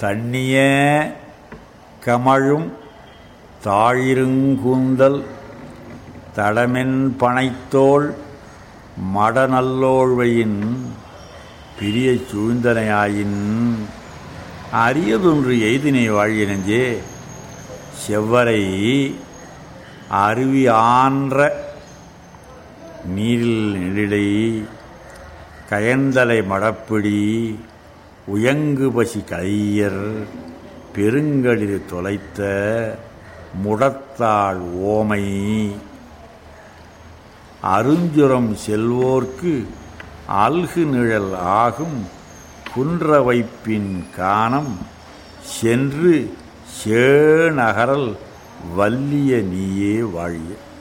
தண்ணிய கமழும் தாழிருங்கூந்தல் தடமென் பனைத்தோள் மடநல்லோழ்வையின் பிரிய சூழ்ந்தனையாயின் அரியதொன்று எய்தினை வாழினஞ்சே செவ்வரை அருவி ஆன்ற நீரில் நெழிலை கயந்தலை மடப்பிடி உயங்கு பசி கையர் பெருங்கடில் தொலைத்த முடத்தாள் ஓமை அருஞ்சுரம் செல்வோர்க்கு அல்கு நிழல் ஆகும் குன்ற வைப்பின் காணம் சென்று சேநகரல் வல்லிய நீயே வாழிய